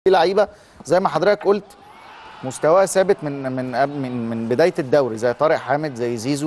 في لعيبه زي ما حضرتك قلت مستواها ثابت من من قبل- من من بدايه الدوري زي طارق حامد زي زيزو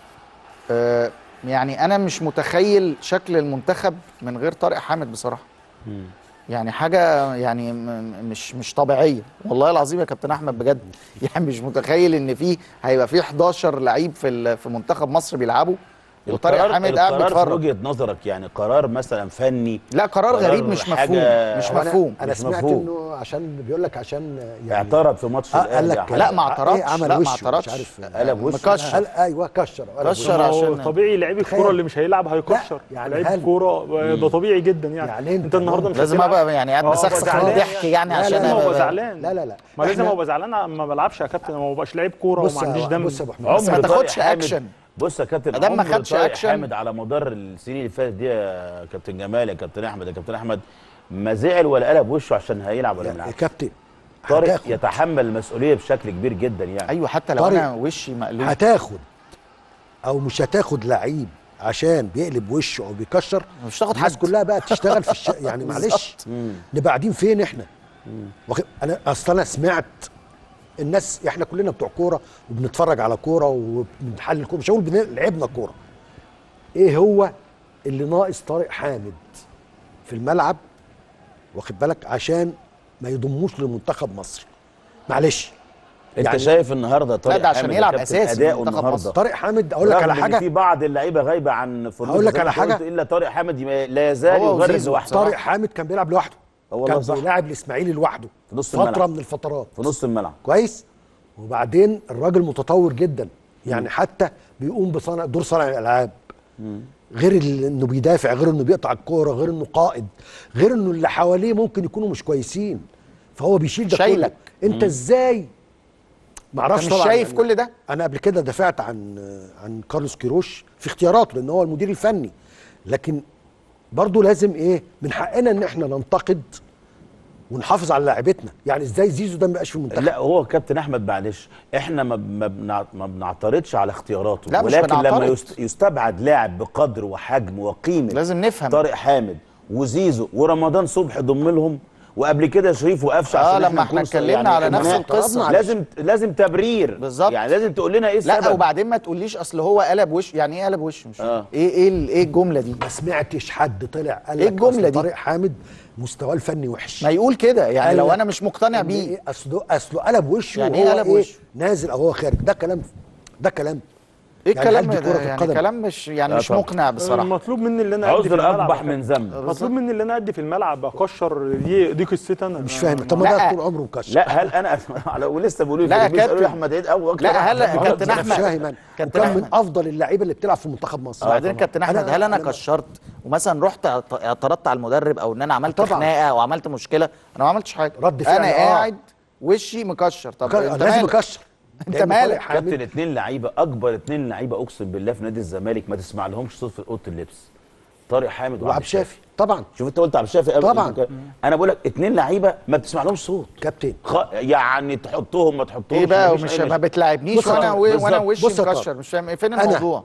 آه يعني انا مش متخيل شكل المنتخب من غير طارق حامد بصراحه يعني حاجه يعني م- م- مش مش طبيعيه والله العظيم يا كابتن احمد بجد يعني مش متخيل ان في هيبقى في 11 لعيب في ال- في منتخب مصر بيلعبوا وطارق القرار- حامد قاعد القرار في بيتفرج وجهه نظرك يعني قرار مثلا فني لا قرار قرار غريب مش حاجة- مفهوم مش هو أنا- مفهوم انا مش سمعت مفهوم. انه عشان بيقول لك عشان يعني اعترض في ماتش آه، قال الأهلي لك يا لا حاج. ما اعترضش إيه عمل لا ما وشه مش اعترضش عارف. قلب وشه. مكشر قال ايوه كشر قال كشر وشه. عشان- هو طبيعي لعيب تخيل. الكوره اللي مش هيلعب هيكشر لا، يعني لعيب هل- الكوره ده طبيعي جدا يعني, يعني انت أنت النهارده مش لازم هتلعب. ابقى يعني قاعد آه، أبقى بسخسخ زعلان ضحك يعني لا، عشان لا، لازم أبقى- ابقى زعلان لا لا لا ما لازم إحنا- ابقى زعلان ما بلعبش يا كابتن ما ببقاش لعيب كوره بص وما يا- عنديش دم بص يا ابو حميد عمر بس ما طارق تاخدش حامد- أكشن. بص يا كابتن أدام ما عمر خدش طارق أكشن. حامد على مدار السنين اللي فاتت دي يا كابتن جمال يا كابتن احمد يا كابتن احمد ما زعل ولا قلب وشه عشان هيلعب ولا ما يا يلعبش كابتن طارق هتاخد يتحمل المسؤوليه بشكل كبير جدا يعني ايوه حتى لو طارق، انا وشي مقلوب هتاخد او مش هتاخد لعيب عشان بيقلب وشه او بيكشر مش تاخد الناس حد. كلها بقى تشتغل في الش... يعني معلش نبقى قاعدين فين احنا واخد- انا اصل انا سمعت الناس احنا كلنا بتوع كوره وبنتفرج على كوره وبنحلل كوره مش هقول بن- لعبنا كوره ايه هو اللي ناقص طارق حامد في الملعب واخد بالك عشان ما يضموش لمنتخب مصر معلش انت يعني- شايف النهارده طارق ده عشان حامد يا يلعب كابتن أساسي اداؤه منتخب النهارده مصر. طارق حامد اقول لك رغم على إن حاجه في بعض اللعيبه غايبه عن فلوس هقول لك زي على ما قلت حاجة. الا طارق حامد يم- لا يزال هو يغرد وزيزو. لوحده طارق حامد كان بيلعب لوحده هو والله كان صح. بيلاعب الاسماعيلي لوحده في نص فتره الملعب. من الفترات في نص الملعب كويس وبعدين الراجل متطور جدا يعني حتى بيقوم بصنع دور صانع الالعاب غير ال- انه بيدافع غير انه بيقطع الكوره غير انه قائد غير انه اللي حواليه ممكن يكونوا مش كويسين فهو بيشيل ده شايلك. كله انت ازاي معرفش انت مش طبعا شايف يعني كل ده؟ انا قبل كده دافعت عن عن كارلوس كيروش في اختياراته لان هو المدير الفني لكن برضه لازم ايه من حقنا ان احنا ننتقد ونحافظ على لاعبتنا يعني ازاي زيزو ده ما بقاش في المنتخب لا هو كابتن احمد معلش احنا ما ما بنع- ما بنعترضش على اختياراته لا، مش ولكن لما بنعترض. يست- يستبعد لاعب بقدر وحجم وقيمه لازم نفهم. طارق حامد وزيزو ورمضان صبحي ضم لهم وقبل كده شريف وقفشه آه، عشان لما احنا نكون ص- اتكلمنا على نفس إننا- القصة. لازم لازم تبرير بالظبط. يعني لازم تقول لنا ايه السبب لا وبعدين ما تقوليش اصل هو قلب وش يعني ايه قلب وش مش آه. ايه ايه ال- ايه الجمله دي ما سمعتش حد طلع قال إيه لك الجملة أصل دي؟ طارق حامد مستواه الفني وحش ما يقول كده يعني قال لو لك انا مش مقتنع إن بيه إيه اصله اصله قلب وشه يعني إيه وهو قلب وشه؟ نازل او هو خارج ده كلام ده كلام ايه يعني الكلام هل دي ده كرة يعني القدم؟ كلام مش يعني لا مش طبعا. مقنع بصراحه مطلوب مني اللي انا ادي في عذر الملعب اقبح يا من ذنب مطلوب مني اللي انا ادي في الملعب اكشر دي دي قصتي انا مش فاهم طب ما لا. ده طول عمره مكشر لا هل انا ولسه بيقولوا لا يا لي بيسالوا كابتن. احمد عيد او اكتر لا، واحد هل- بيغلط كابتن في مش أحمد. نفسه. فاهم انا كابتن وكان من أحمد. افضل اللعيبه اللي بتلعب في منتخب مصر وبعدين كابتن احمد هل انا كشرت ومثلا رحت اعت- اعترضت على المدرب او ان انا عملت طبعاً. خناقه او عملت مشكله انا ما عملتش حاجه رد فعل، انا آه. قاعد وشي مكشر طب كان- انت لازم مالك يكشر انت لأن مالك؟ طارق حامد- كابتن اتنين لعيبه اكبر اتنين لعيبه اقسم بالله في نادي الزمالك ما تسمع لهمش صوت في اوضه اللبس طارق حامد وعبد الشافي طبعا شوف انت قلت عبد الشافي قبل طبعاً. كده. انا بقول لك اتنين لعيبه ما بتسمع لهمش صوت كابتن خ... يعني تحطهم ما تحطهمش ايه بقى مفيش ومش أي ما مشكلة. بتلاعبنيش بص يا وانا طارق، وانا بالظبط. وشي بص يا طارق. مكشر مش فاهم إيه؟ فين أنا- الموضوع